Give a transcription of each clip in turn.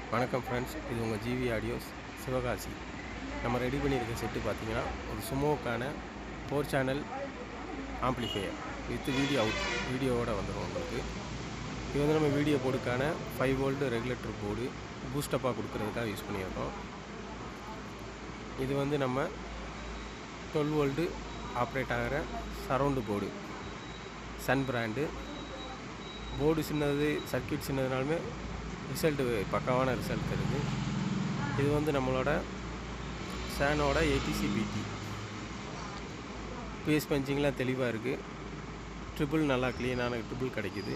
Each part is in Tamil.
வணக்கம் ஃப்ரெண்ட்ஸ் இது உங்கள் ஜிவி ஆடியோஸ் சிவகாசி நம்ம ரெடி பண்ணியிருக்க செட்டு பார்த்தீங்கன்னா ஒரு சுமோக்கான four channel amplifier with video out வீடியோவோட வந்துடும் உங்களுக்கு இது வந்து நம்ம வீடியோ போர்டுக்கான ஃபைவ் வோல்ட் ரெகுலேட்டர் போர்டு பூஸ்டப்பாக கொடுக்கறதுக்காக யூஸ் பண்ணியிருக்கோம் இது வந்து நம்ம டுவெல் வோல்ட்டு ஆப்ரேட் ஆகிற surround board Sun brand board சின்னது சர்க்கியூட் சின்னதுனாலுமே ரிசல்ட்டு பக்காவான ரிசல்ட் தருது இது வந்து நம்மளோட சேனோட ஏடிசி பிடி பேஸ் பஞ்சிங்லாம் தெளிவாக இருக்குது ட்ரிபிள் நல்லா க்ளீனான ட்ரிபிள் கிடைக்குது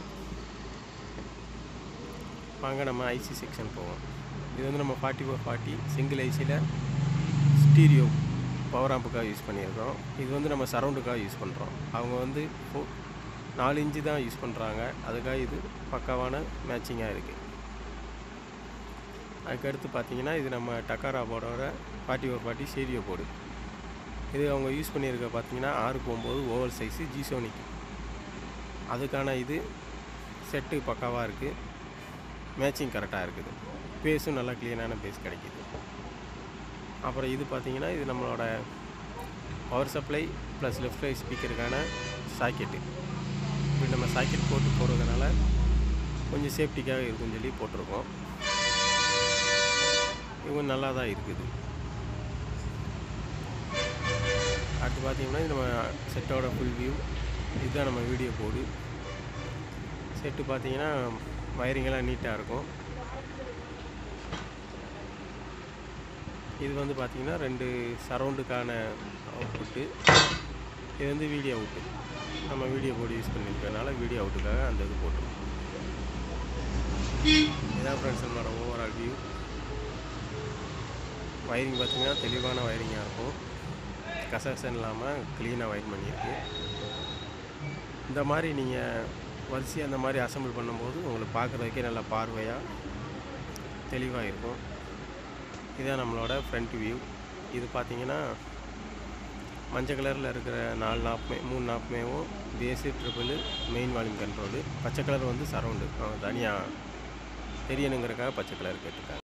வாங்க நம்ம ஐசி செக்ஷன் போவோம் இது வந்து நம்ம ஃபார்ட்டி ஃபோர் ஃபார்ட்டி சிங்கிள் ஐசியில் ஸ்டீரியோ பவர் ஆம்புக்காக யூஸ் பண்ணியிருக்கோம் இது வந்து நம்ம சரவுண்டுக்காக யூஸ் பண்ணுறோம் அவங்க வந்து ஃபோ நாலு இன்ச்சு தான் யூஸ் பண்ணுறாங்க அதுக்காக இது பக்காவான மேட்சிங்காக இருக்குது அதுக்கடுத்து பார்த்தீங்கன்னா இது நம்ம டக்காரா போர்டோட ஃபார்ட்டி ஒரு ஃபார்ட்டி ஸ்டீரியோ போர்டு இது அவங்க யூஸ் பண்ணியிருக்க பார்த்தீங்கன்னா ஆறுக்கு ஒம்பது ஓவல் சைஸு ஜிசோனிக் அதுக்கான இது செட்டு பக்காவாக இருக்குது மேட்சிங் கரெக்டாக இருக்குது பேஸும் நல்லா க்ளீனான பேஸ் கிடைக்கிது அப்புறம் இது பார்த்தீங்கன்னா இது நம்மளோட power supply plus left right ஸ்பீக்கருக்கான சாக்கெட்டு இப்படி நம்ம சாக்கெட் போட்டு போடுறதுனால கொஞ்சம் சேஃப்டிக்காக இருக்குன்னு சொல்லி போட்டிருக்கோம் இவங்க நல்லா தான் இருக்குது அடுத்து பார்த்தீங்கன்னா இது நம்ம செட்டோட ஃபுல் வியூ இதுதான் நம்ம வீடியோ போர்டு செட்டு பார்த்தீங்கன்னா வயரிங்கெல்லாம் நீட்டாக இருக்கும் இது வந்து பார்த்தீங்கன்னா ரெண்டு சரவுண்டுக்கான அவுட்புட்டு இது வந்து வீடியோ அவுட்டு நம்ம வீடியோ போர்டு யூஸ் பண்ணியிருக்கனால வீடியோ அவுட்டுக்காக அந்த இது போட்டிருக்கோம் இதான் ஃப்ரெண்ட்ஸ் நம்மளோட ஓவரால் வியூ வயரிங் பார்த்தீங்கன்னா தெளிவான வயரிங்காக இருக்கும் கசகசன் இல்லாமல் க்ளீனாக வயர் பண்ணியிருக்கு இந்த மாதிரி நீங்கள் வரிசையாக அந்த மாதிரி அசம்பிள் பண்ணும்போது உங்களுக்கு பார்க்குறதுக்கே நல்லா பார்வையாக தெளிவாக இருக்கும் இதுதான் நம்மளோட ஃப்ரண்ட் வியூ இது பார்த்தீங்கன்னா மஞ்சள் கலரில் இருக்கிற நாலு நாப்புமே மூணு நாப்புமேவும் bass treble main volume control பச்சை கலர் வந்து சரவுண்டு தனியாக தெரியணுங்கிறக்காக பச்சை கலர் கேட்டிருக்காங்க